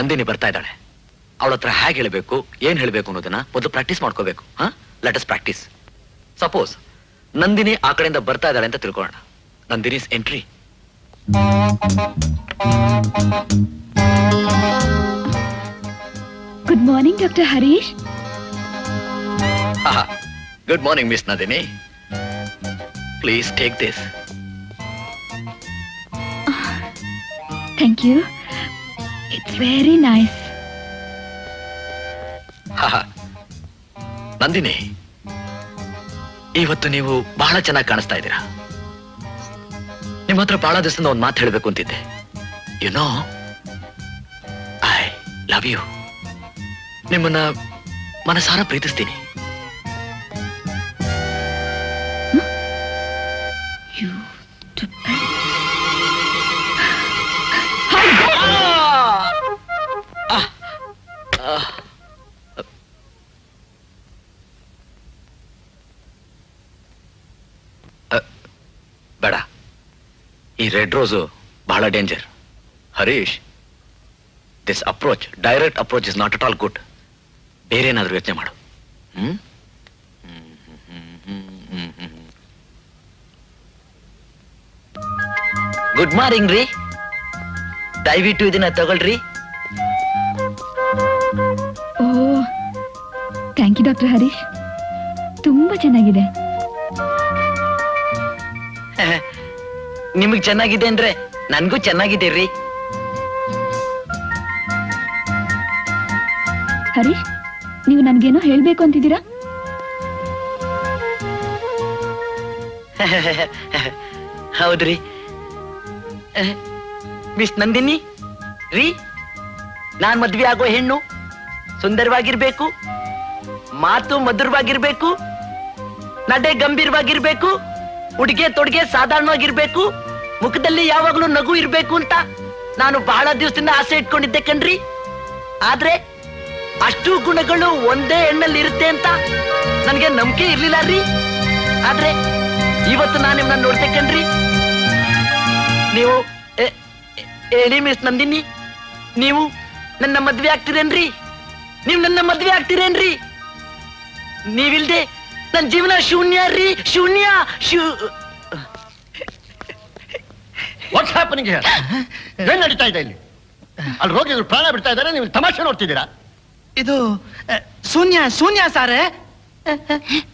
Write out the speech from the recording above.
ನಂದಿನಿ ಬರ್ತಾ ಇದ್ದಾಳೆ ಅವಳ ಹತ್ರ ಹೇಗೆ ಹೇಳಬೇಕು ಏನ್ ಹೇಳಬೇಕು ಅನ್ನೋದನ್ನ ಮೊದಲು ಪ್ರಾಕ್ಟೀಸ್ ಮಾಡ್ಕೋಬೇಕು ಹಾ let us practice suppose Nandini ಆ ಕಡೆಯಿಂದ ಬರ್ತಾ ಇದ್ದಾಳೆ ಅಂತ ತಿಳ್ಕೊಳ್ಳೋಣ Nandini's entry good morning doctor Harish good morning miss Nandini please take this thank you it's very nice Nandini ಇವತ್ತು ನೀವು ಬಹಳ ಚೆನ್ನಾಗಿ ಕಾಣಿಸ್ತಾ ಇದ್ದೀರಾ ನಿಮ್ಮ ಹತ್ರ ಬಹಳ ದಿವಸದಿಂದ ಒಂದು ಮಾತು ಹೇಳಬೇಕು ಅಂತಿದ್ದೆ you know I love you ನಿಮ್ಮನ್ನ ಮನಸಾರ ಪ್ರೀತಿಸ್ತೀನಿ ಯು ಬೇಡ ಈ ರೆಡ್ ರೋಸು ಬಹಳ danger Harish this approach direct approach is not at all good ಬೇರೆ ಏನಾದ್ರೂ ಯೋಚನೆ ಮಾಡು ಹ್ಮ್ ಗುಡ್ ಮಾರ್ನಿಂಗ್ ರೀ ದಯವಿಟ್ಟು ಇದನ್ನ ತಗೊಳ್ರಿ oh thank you doctor Harish ತುಂಬಾ ಚೆನ್ನಾಗಿದೆ ನಿಮಗ್ ಚೆನ್ನಾಗಿದೆ ಅಂದ್ರೆ ನನ್ಗೂ ಚೆನ್ನಾಗಿದೆ ರೀ ಹರೀಶ್ ನೀವು ನನ್ಗೇನೋ ಹೇಳ್ಬೇಕು ಅಂತಿದ್ದೀರಾ ಹೌದ್ರಿ ಮಿಸ್ ನಂದಿನಿ ರೀ ನಾನ್ ಮದ್ವೆ ಆಗೋ ಹೆಣ್ಣು ಸುಂದರವಾಗಿರ್ಬೇಕು ಮಾತು ಮಧುರವಾಗಿರ್ಬೇಕು ನಡೆ ಗಂಭೀರವಾಗಿರ್ಬೇಕು ಉಡುಗೆ ತೊಡುಗೆ ಸಾಧಾರಣವಾಗಿರ್ಬೇಕು ಮುಖದಲ್ಲಿ ಯಾವಾಗ್ಲೂ ನಗು ಇರ್ಬೇಕು ಅಂತ ನಾನು ಬಹಳ ದಿವಸದಿಂದ ಆಸೆ ಇಟ್ಕೊಂಡಿದ್ದೆ ಕಣ್ರಿ ಆದ್ರೆ ಅಷ್ಟು ಗುಣಗಳು ಒಂದೇ ಹೆಣ್ಣಲ್ಲಿ ಇರುತ್ತೆ ಅಂತ ನನಗೆ ನಂಬಿಕೆ ಇರ್ಲಿಲ್ಲ ರೀ ಆದ್ರೆ ಇವತ್ತು ನಾನು ನಿಮ್ಮನ್ನ ನೋಡ್ತೆ ಕಣ್ರಿ ನೀವು ಎ- ಎ- ಹೇಳಿ ಮಿಸ್ ನಂದಿನಿ ನೀವು ನನ್ನ ಮದ್ವೆ ಆಗ್ತೀರೇನ್ರಿ ನೀವು ನನ್ನ ಮದ್ವೆ ಆಗ್ತೀರೇನ್ರಿ ನೀವಿಲ್ದೆ ನನ್ನ ಜೀವನ ಶೂನ್ಯ ರೀ ಶೂನ್ಯ ಶೂ ವಾಟ್ಸ್ ಹ್ಯಾಪನಿಂಗ್ ಏನ್ ನಡೀತಾ ಇದೆ ಇಲ್ಲಿ ಅಲ್ಲಿ ರೋಗಿಗಳು ಪ್ರಾಣ ಬಿಡ್ತಾ ಇದ್ದಾರೆ ನೀವು ತಮಾಷೆ ನೋಡ್ತಿದ್ದೀರಾ ಇದು ಅ, ಶೂನ್ಯ ಶೂನ್ಯ ಸಾರೇ